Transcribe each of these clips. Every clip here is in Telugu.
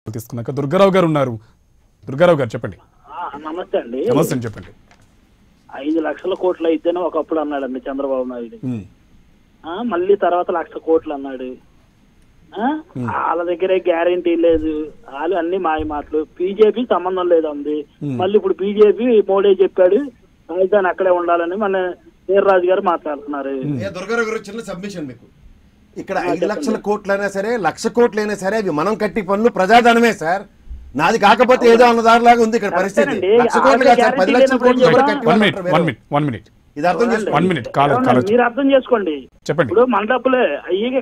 తీసుకున్నాక దుర్గారావు గారు ఉన్నారు దుర్గారావు గారు చెప్పండి ఆ, నమస్తే అండి నమస్తే అండి చెప్పండి ఐదు లక్షల కోట్లు అయితేనే ఒకప్పుడు అన్నాడండి చంద్రబాబు నాయుడు ఉమ్, ఆ, మళ్ళీ తర్వాత లక్ష కోట్లు అన్నాడు ఆ, వాళ్ళ దగ్గరే గ్యారంటీ లేదు వాళ్ళు అన్ని మాయ మాటలు బీజేపీ సంబంధం లేదు అంది మళ్ళీ ఇప్పుడు బీజేపీ మోడీ చెప్పాడు రాజధాని అక్కడే ఉండాలని మన వీర్రాజు గారు మాట్లాడుతున్నారు ఏ దుర్గారావు గారు చిన్న సబ్మిషన్ మీకు ఇక్కడ ఐదు లక్షల కోట్లైనా సరే లక్ష కోట్లైనా సరే అవి మనం కట్టి పనులు ప్రజాధనమే సార్ నాది కాకపోతే ఏదో అన్న దారిలాగా ఉంది ఇక్కడ పరిస్థితి కరెక్టేనండి. లక్ష కోట్లు కాదు సార్ పది లక్షల కోట్లు ఎవరు కట్టి వన్ వాళ్ళు మినిట్ అంటారు వన్ వేరే. మినిట్ వన్ మినిట్ ఇది అర్థం చేసుకోండి వన్ మినిట్ కాల్ ఏమన్నా కాల్ మీరు అర్థం చేసుకోండి చెప్పండి ఇప్పుడు మన డబ్బులే అయ్యి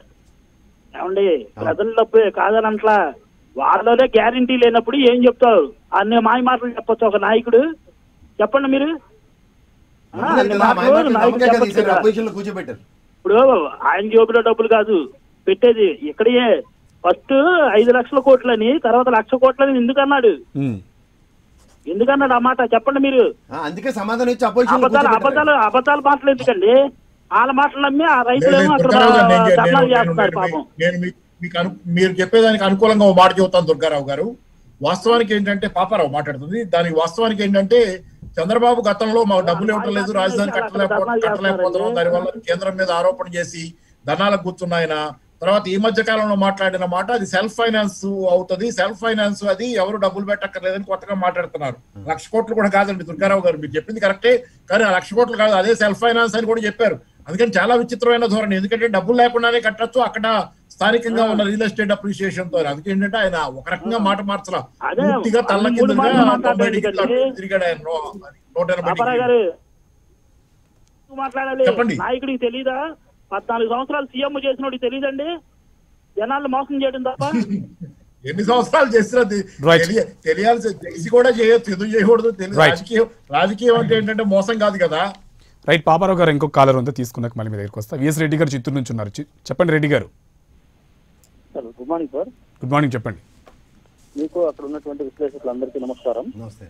ఏమండి ప్రజల డబ్బే కాదనట్లా వాళ్ళలోనే గ్యారంటీ లేనప్పుడు ఏం చెప్తావు అన్ని మాయ మాటలు చెప్పొచ్చు ఒక నాయకుడు చెప్పండి మీరు ఆ, నమ్మలేదు అన్ని కదా, మా మాటలు అమ్మాయికి నాయకుడు నమ్మకే కదా చెప్పొచ్చు ఈసారి కదా. అపోజిషన్ లో కూర్చోబెట్టారు ఇప్పుడు ఆయన జోబులో డబ్బులు కాదు పెట్టేది ఇక్కడే ఫస్ట్ ఐదు లక్షల కోట్లని తర్వాత లక్ష కోట్లని ఎందుకన్నాడు ఉమ్, ఎందుకన్నాడు ఆ మాట చెప్పండి మీరు ఆ, అందుకే సమాధానం ఇచ్చి అపోజిషన్ లో అబద్ధాలు కూర్చోబెట్టారు అబద్ధాలు అబద్ధాలు మాటలు ఎందుకండి వాళ్ళ మాటలు నమ్మి ఆ లేదు, రైతులేమో అక్కడ దుర్గారావు గారు, నేను- ధర్నాలు నేను- చేస్తున్నారు నేను- పాపం నేను మీ- మీకు అను- మీరు చెప్పేదానికి అనుకూలంగా ఒక మాట చెబుతాను దుర్గారావు గారు వాస్తవానికి ఏంటంటే పాపారావు మాట్లాడుతుంది దానికి వాస్తవానికి ఏంటంటే చంద్రబాబు గతంలో మాకు డబ్బులు ఇవ్వటం లేదు రాజధాని కట్టలేకపోతున్నాం కట్టలేకపోతున్నాం దానివల్ల కేంద్రం మీద ఆరోపణ చేసి ధనాలకు కూర్చున్నాయన తర్వాత ఈ మధ్య కాలంలో మాట్లాడిన మాట అది సెల్ఫ్ ఫైనాన్స్ అవుతుంది సెల్ఫ్ ఫైనాన్స్ అది ఎవరు డబ్బులు పెట్టక్కర్లేదని కొత్తగా మాట్లాడుతున్నారు లక్ష కోట్లు కూడా కాదండి దుర్గారావు గారు మీరు చెప్పింది కరెక్టే కానీ ఆ లక్ష కోట్లు కాదు అదే సెల్ఫ్ ఫైనాన్స్ అని కూడా చెప్పారు అందుకని చాలా విచిత్రమైన ధోరణి ఎందుకంటే డబ్బులు లేకుండానే కట్టచ్చు అక్కడ స్థానికంగా ఉన్న రియల్ ఎస్టేట్ అప్రిషియేషన్ తో అందుకే ఏంటంటే ఆయన ఒక రకంగా మాట మార్చలా అదే, పూర్తిగా తల్ల అన్ని మూడు కిందగా మాటలు తొంభై మాట్లాడాడు డిగ్రీలు కదండి. అటు తిరిగాడు ఆయన నూ- నూట ఎనభై పాపారావు డిగ్రీలు. గారు ఎందుకు మాట్లాడాలి చెప్పండి. నాయకుడికి తెలీదా పద్నాలుగు సంవత్సరాలు సీఎం చేసినోడికి తెలీదండి జనాలు మోసం చేయడం తప్ప ఎన్ని సంవత్సరాలు చేసినా తె- Right. తెలియ- తెలియాల్సి తెలిసి కూడా చేయొచ్చు ఎందుకు చేయకూడదు తెలియదు Right. రాజకీయం రాజకీయం అంటే ఏంటంటే మోసం కాదు కదా రైట్ పాపారావు గారు ఇంకొక కాలర్ ఉందో తీసుకున్నాక మళ్ళీ మీ దగ్గరికి వస్తా విఎస్ రెడ్డి గారు చిత్తూరు నుంచి ఉన్నారు చి- చెప్పండి Reddy garu sir good morning sir good morning చెప్పండి మీకు అక్కడ ఉన్నటువంటి విశ్లేషకులందరికీ నమస్కారం నమస్తే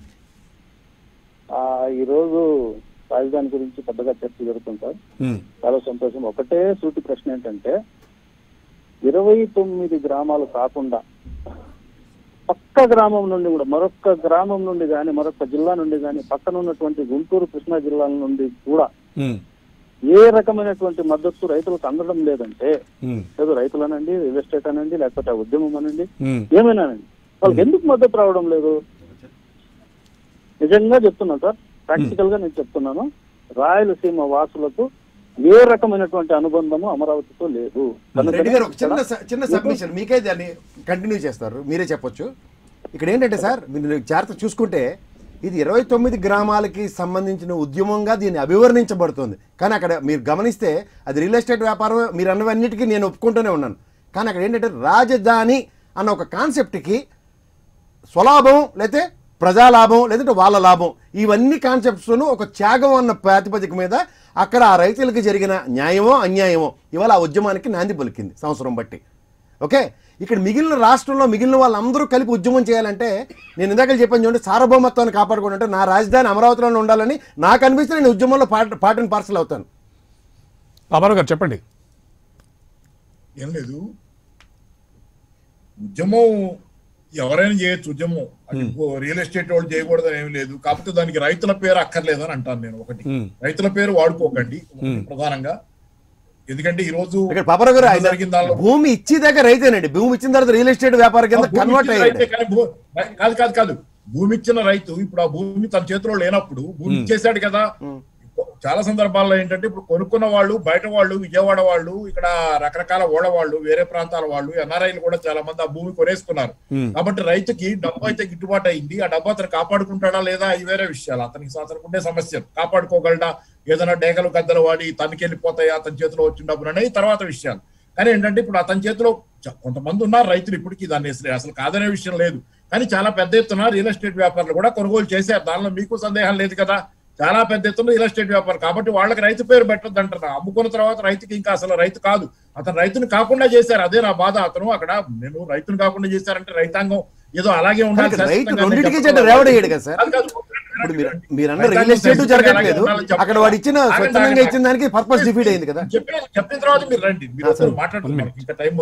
ఆ, ఈ రోజు రాజధాని గురించి పెద్దగా చర్చ జరుగుతుంది సార్ ఉమ్, చాలా సంతోషం ఒకటే సూటి ప్రశ్న ఏంటంటే ఇరవై తొమ్మిది గ్రామాలు కాకుండా పక్క గ్రామం నుండి కూడా మరొక గ్రామం నుండి కానీ మరొక జిల్లా నుండి కానీ పక్కన ఉన్నటువంటి గుంటూరు కృష్ణా జిల్లాల నుండి కూడా ఉమ్, ఏ రకమైనటువంటి మద్దతు రైతులకు అందడం లేదంటే ఉమ్, లేదు రైతులనండి రియల్ ఎస్టేట్ అనండి లేకపోతే ఆ ఉద్యమం అనండి ఉమ్, ఏమైనానండి వాళ్ళకి ఎందుకు మద్దతు రావడం లేదు నిజంగా చెప్తున్నాను సార్ ప్రాక్టికల్ గా నేను చెప్తున్నాను రాయలసీమ వాసులకు ఏ రకమైనటువంటి అనుబంధము అమరావతితో లేదు కనుకనే రెడ్డి గారు ఒక చిన్న ఇక్కడ- స- చిన్న సబ్మిషన్ మీకే దాన్ని కంటిన్యూ చేస్తారు మీరే చెప్పొచ్చు ఇక్కడ ఏంటంటే సార్ మీరు జాగ్రత్త చూసుకుంటే ఇది ఇరవై తొమ్మిది గ్రామాలకి సంబంధించిన ఉద్యమంగా దీన్ని అభివర్ణించబడుతుంది కానీ అక్కడ మీరు గమనిస్తే అది రియల్ ఎస్టేట్ వ్యాపారం మీరు అన్నవన్నిటికీ నేను ఒప్పుకుంటూనే ఉన్నాను కానీ అక్కడ ఏంటంటే రాజధాని అన్న ఒక కాన్సెప్ట్కి స్వలాభం లేతే ప్రజాలాభం లేదంటే వాళ్ళ లాభం ఇవన్నీ కాన్సెప్ట్స్ను ఒక త్యాగం అన్న ప్రాతిపదిక మీద అక్కడ ఆ రైతులకు జరిగిన న్యాయమో అన్యాయమో ఇవాళ ఆ ఉద్యమానికి నాంది పలికింది సంవత్సరం బట్టి ఓకే ఇక్కడ మిగిలిన రాష్ట్రంలో మిగిలిన వాళ్ళందరూ కలిపి ఉద్యమం చేయాలంటే నేను ఇందాక చెప్పాను చూడండి సార్వభౌమత్వాన్ని కాపాడుకోవాలంటే నా రాజధాని అమరావతిలోనే ఉండాలని నాకు అనిపిస్తే నేను ఉద్యమంలో పార్ట్ పార్ట్ అండ్ పార్సల్ అవుతాను పాపారావు గారు చెప్పండి ఏం లేదు ఉద్యమం ఎవరైనా చేయొచ్చు ఉద్యమం అది రియల్ ఎస్టేట్ వాళ్ళు చేయకూడదని ఏం లేదు కాకపోతే దానికి రైతుల పేరు అక్కర్లేదని అంటాను నేను ఒకటి ఉమ్, రైతుల పేరు వాడుకోకండి ఒకటి ప్రధానంగా ఎందుకంటే ఈ రోజు ఇక్కడ పాపారావు గారు ఆయన జరిగిన దానిలో భూమి ఇచ్చేదాకా రైతేనండి భూమి ఇచ్చిన తర్వాత రియల్ ఎస్టేట్ వ్యాపారం కింద భూమి కన్వర్ట్ ఇచ్చిన అయ్యాడు రైతే కానీ భూ- కాదు కాదు కాదు భూమి ఇచ్చిన రైతు ఇప్పుడు ఆ భూమి తన చేతిలో లేనప్పుడు భూమి ఇచ్చేసాడు కదా చాలా సందర్భాల్లో ఏంటంటే ఇప్పుడు కొనుక్కున్న వాళ్ళు బయట వాళ్ళు విజయవాడ వాళ్ళు ఇక్కడ రకరకాల ఓడ వాళ్ళు వేరే ప్రాంతాల వాళ్ళు ఎన్ఆర్ఐలు కూడా చాలా మంది ఆ భూమి కొనేసుకున్నారు Hmm. కాబట్టి రైతుకి డబ్బు అయితే గిట్టుబాటు అయింది ఆ డబ్బు అతను కాపాడుకుంటాడా లేదా అవి వేరే విషయాలు అతనికి అతనికి ఉండే సమస్యలు కాపాడుకోగలడా ఏదైనా డేగలు గద్దలు వాడి తనకి వెళ్ళిపోతాయి అతని చేతిలో వచ్చిన డబ్బులు అనేవి తర్వాత విషయాలు కానీ ఏంటంటే ఇప్పుడు అతని చేతిలో చ- కొంతమంది ఉన్నారు రైతులు ఇప్పటికీ దాన్ని అసలు- అసలు కాదనే విషయం లేదు కానీ చాలా పెద్ద ఎత్తున రియల్ ఎస్టేట్ వ్యాపారులు కూడా కొనుగోలు చేశారు దానిలో మీకు సందేహం లేదు కదా చాలా పెద్ద ఎత్తున రియల్ ఎస్టేట్ వ్యాపారం కాబట్టి వాళ్ళకి రైతు పేరు పెట్టద్దు అంటారు అమ్ముకున్న తర్వాత రైతుకి ఇంకా అసలు రైతు కాదు అతను రైతుని కాకుండా చేశారు అదే నా బాధ అతను అక్కడ నేను రైతుని కాకుండా చేశారంటే రైతాంగం ఏదో అలాగే ఉండాలి కానీ రైతు శాశ్వతంగా రెండింటికి నేను చెడ్డ చెప్పను. రేవడయ్యాడు కదా సార్ కాదు, కాదు. ఇప్పుడు మీరు మీరు అన్న రైతాంగం రియల్ ఎస్టేట్ శాశ్వతంగా జరగట్లేదు అలాగే ఉండాలని అక్కడ వాడు ఇచ్చిన ఆగండి, స్వచ్ఛందంగా ఆగండి. ఇచ్చిన దానికి పర్పస్ డిఫీట్ అయింది కదా చెప్పిన చెప్పిన తర్వాత మీరు రండి మీరు ఆ, ఒకసారి సరే. మాట్లాడుతున్నారు ఇంకా టైం ఉంది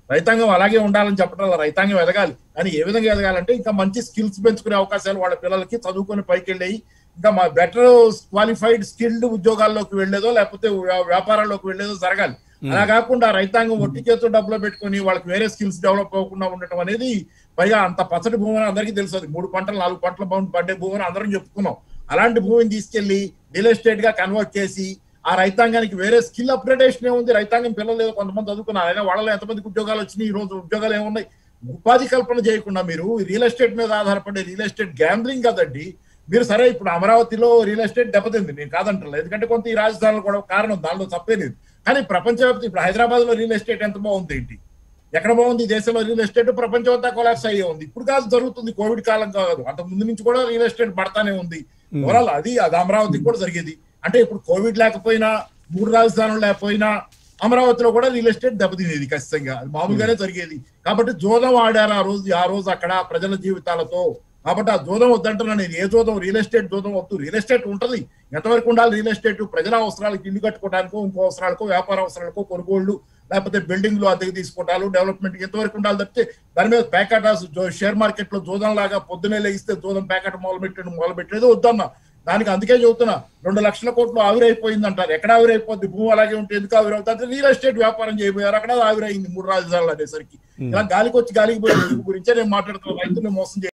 రైతాంగం అలాగే ఉండాలని చెప్పడం వల్ల రైతాంగం ఎదగాలి కానీ ఏ విధంగా ఎదగాలంటే ఇంకా మంచి స్కిల్స్ పెంచుకునే అవకాశాలు వాళ్ళ పిల్లలకి చదువుకొని పైకి వెళ్ళి ఇంకా మా బెటర్ క్వాలిఫైడ్ స్కిల్డ్ ఉద్యోగాల్లోకి వెళ్ళేదో లేకపోతే వ్యా- వ్యాపారాల్లోకి వెళ్ళేదో జరగాలి అలా కాకుండా రైతాంగం ఒట్టి చేతితో డబ్బులు పెట్టుకొని వాళ్ళకి వేరే స్కిల్స్ డెవలప్ అవ్వకుండా ఉండటం అనేది పైగా అంత పచ్చడి భూమి అని అందరికీ తెలుసు అది మూడు పంటలు నాలుగు పంటల భూమి పడ్డే భూమి అని అందరం చెప్పుకున్నాం అలాంటి భూమిని తీసుకెళ్లి రియల్ ఎస్టేట్ గా కన్వర్ట్ చేసి ఆ రైతాంగానికి వేరే స్కిల్ అప్గ్రేడేషన్ ఏముంది రైతాంగం పిల్లలు ఏదో కొంతమంది చదువుకున్నారు అయినా వాళ్ళలో ఎంతమందికి ఉద్యోగాలు వచ్చినాయి ఈ రోజు ఉద్యోగాలు ఏమున్నాయి ఉపాధి కల్పన చేయకుండా మీరు రియల్ ఎస్టేట్ మీద ఆధారపడే రియల్ ఎస్టేట్ గ్యాంబ్లింగ్ కదండి మీరు సరే ఇప్పుడు అమరావతిలో రియల్ ఎస్టేట్ దెబ్బతింది నేను కాదంటాను ఎందుకంటే కొంత ఈ రాజధానిలో కూడా కారణం దానిలో తప్పే లేదు కానీ ప్రపంచవ్యాప్తి ఇప్పుడు హైదరాబాద్ లో రియల్ ఎస్టేట్ ఎంత బాగుంది ఏంటి ఎక్కడ బాగుంది ఈ దేశంలో రియల్ ఎస్టేట్ ప్రపంచం అంతా కొలాప్స్ అయ్యే ఉంది ఇప్పుడు కాదు జరుగుతుంది కోవిడ్ కాలం కాదు అంత ముందు నుంచి కూడా రియల్ ఎస్టేట్ పడతానే ఉంది ఓవరాల్ అది అది అమరావతికి కూడా జరిగేది అంటే ఇప్పుడు కోవిడ్ లేకపోయినా మూడు రాజధానులు లేకపోయినా అమరావతిలో కూడా రియల్ ఎస్టేట్ దెబ్బతినేది ఖచ్చితంగా అది మామూలుగానే జరిగేది కాబట్టి జోదం ఆడారు ఆ రోజు ఆ రోజు అక్కడ ప్రజల జీవితాలతో కాబట్టి ఆ జోదం వద్దంటున్నా నేను ఏ జోదం రియల్ ఎస్టేట్ జోదం వద్దు రియల్ ఎస్టేట్ ఉంటది ఎంతవరకు ఉండాలి రియల్ ఎస్టేట్ ప్రజల అవసరాలకు ఇల్లు కట్టుకోవడానికో ఇంకో అవసరాలకో వ్యాపార అవసరాలకో కొనుగోళ్లు లేకపోతే బిల్డింగ్లు అద్దెకు తీసుకోవటాలు డెవలప్మెంట్ ఎంతవరకు ఉండాలి తప్పితే దాని మీద ప్యాకెట్ షేర్ మార్కెట్ లో జోదం లాగా పొద్దునే లేగిస్తే జోదం ప్యాకెట్ మొదలు పెట్టడం మొదలు పెట్టేది వద్దన్నా దానికి అందుకే చెబుతున్నా రెండు లక్షల కోట్లు ఆవిరైపోయింది అంటారు ఎక్కడ ఆవిరైపోద్ది భూమి అలాగే ఉంటే ఎందుకు ఆవిరవుతుంది రియల్ ఎస్టేట్ వ్యాపారం చేయబోయారు అక్కడ ఆవిరైంది మూడు రాజధానులు అనేసరికి ఇలా గాలికి వచ్చి గాలికి పోయే గురించే నేను మాట్లాడుతున్నా రైతులు మోసం చేయ